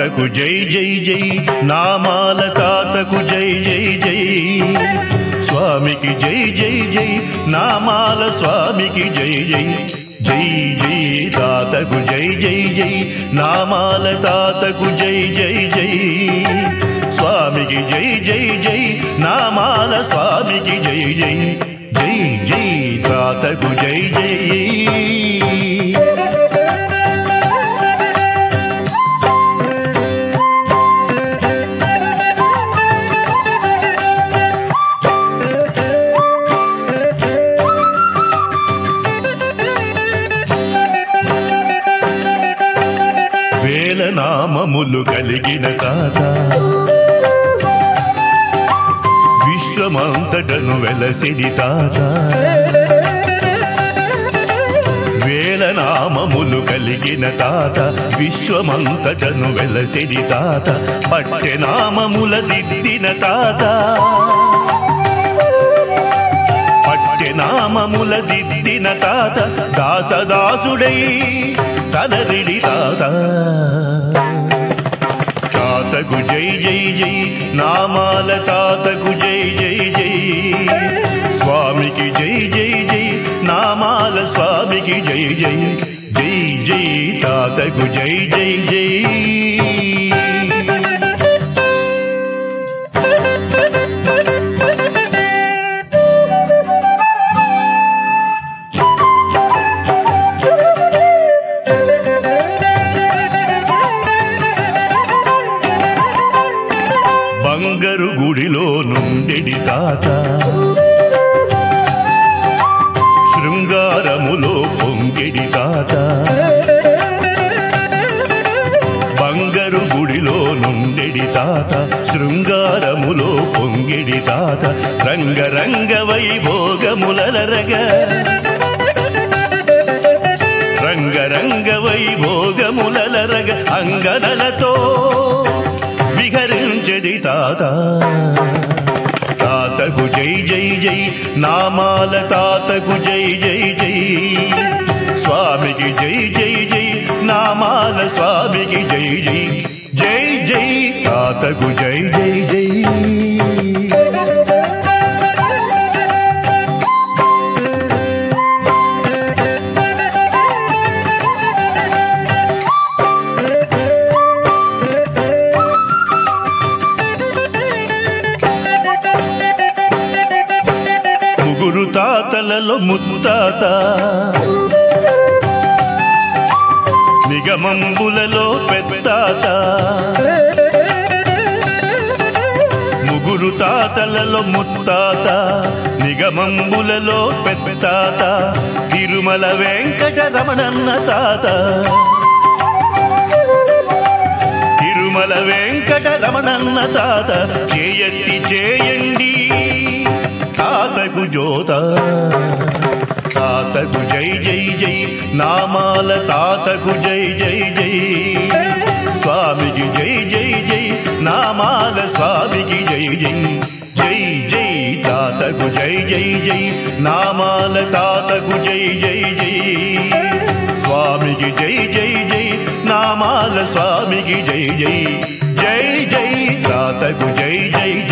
తాతకు జై జై జై నామాల తాతకు జై జై జై స్వామికి జై జై జై నామాల స్వామికి జై జై జై జై తాతకు జై జై జై నామాల తాతకు జై జై జై స్వామికి జై జై జై నామాల స్వామికి జై జై జై జై తాతకు జై జై వేల నామములు కలిగిన తాత విశ్వమంతటను వెలసిడి తాత వేల నామములు కలిగిన తాత విశ్వమంతటను వెలసిడి తాత పట్టె నామముల దిద్దిన తాత పట్టె నామముల దిద్దిన తాత దాసదాసుడై తనరిడి తాత తాతకు జై జై జై నామాల తాతకు జై జై జై స్వామికి జై జై జై నామాల స్వామికి జై జై జై జై తాతకు జై జై జై బంగరు గుడిలో నుండిడి తాత శృంగారములో పొంగిడి తాత బంగరు గుడిలో నుండిడి తాత శృంగారములో పొంగిడి తాత రంగరంగ వైభోగములరగ రంగరంగ వైభోగములరగ అంగనలతో విహరించడి తాత తాతకు జై జై జై నామాల తాతకు జై జై జై స్వామికి జై జై జై నామాల స్వామికి జై జై జై జై తాతకు జై జై జై ముగ్గురు తాతలలో ముత్తాత నిగమంబులలో పెద్దాత ముగ్గురు తాతలలో ముత్తాత నిగమంబులలో పెద్దాత తిరుమల వెంకటరమణన్న తాత తిరుమల వెంకటరమణన్న తాత చేయత్తి చేయండి తాతకు జోత తాతకు జై జై జై నామాల తాతకు జై జై జై స్వామికి జై జై జై నామాల స్వామికి జై జై జై జై తాతకు జై జై జై నామాల తాతకు జై జై జై స్వామికి జై జై జై నామాల స్వామికి జై జై జై జై తాతకు జై జై